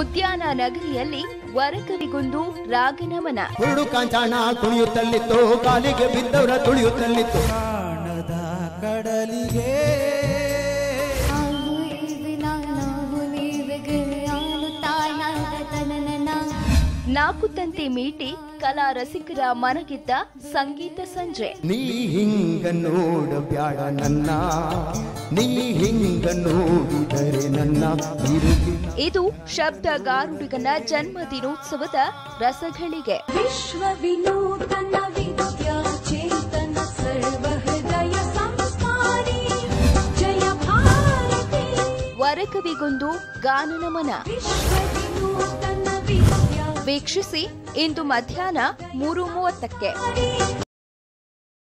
ಉದ್ಯಾನ ನಗರಿಯಲ್ಲಿ ವರಕವಿಗೊಂದು ರಾಗನಮನ ಹುರುಡು ಕಾಂಚಾಣ ಕುಣಿಯುತ್ತಲ್ಲಿತ್ತು ಕಾಲಿಗೆ ಬಿದ್ದವರ ತುಳಿಯುತ್ತಲ್ಲಿತ್ತು ಪ್ರಾಣದ ಕಡಲಿಗೆ ನಾವು ಇವಿನ ನಾವು ನೀವೆಗೆ ಆನು ತಾಯಾದ ತನನನ ನಾಲ್ಕು ತಂತಿ ಮೀಟಿ ಕಲಾ ರಸಿಕರ ಮನಗೆದ್ದ ಸಂಗೀತ ಸಂಜೆ ನೀ ಹಿಂಗ ನೋಡ ಬ್ಯಾಡ ನನ್ನ ನೀ ಹಿಂಗ ನೋಡಿದರೆ ನನ್ನ ತಿರುಗಿ ಇದು ಶಬ್ದಗಾರುಡಿಗನ ಜನ್ಮ ದಿನೋತ್ಸವದ ರಸಗಳಿಗೆ ವಿಶ್ವ ವಿನೂತನ ವಿದ್ಯಾ ಚೇತನ ಸರ್ವ ಹೃದಯ ಸಂಸ್ಕಾರಿ ಜಯ ಭಾರತಿ ವರಕವಿಗೊಂದು ಗಾನನಮನ ವಿಶ್ವ ವಿನೂತನ ವಿದ್ಯಾ ವೀಕ್ಷಿಸಿ ಇಂದು ಮಧ್ಯಾಹ್ನ ಮೂರು ಮೂವತ್ತಕ್ಕೆ ಚಾರಿ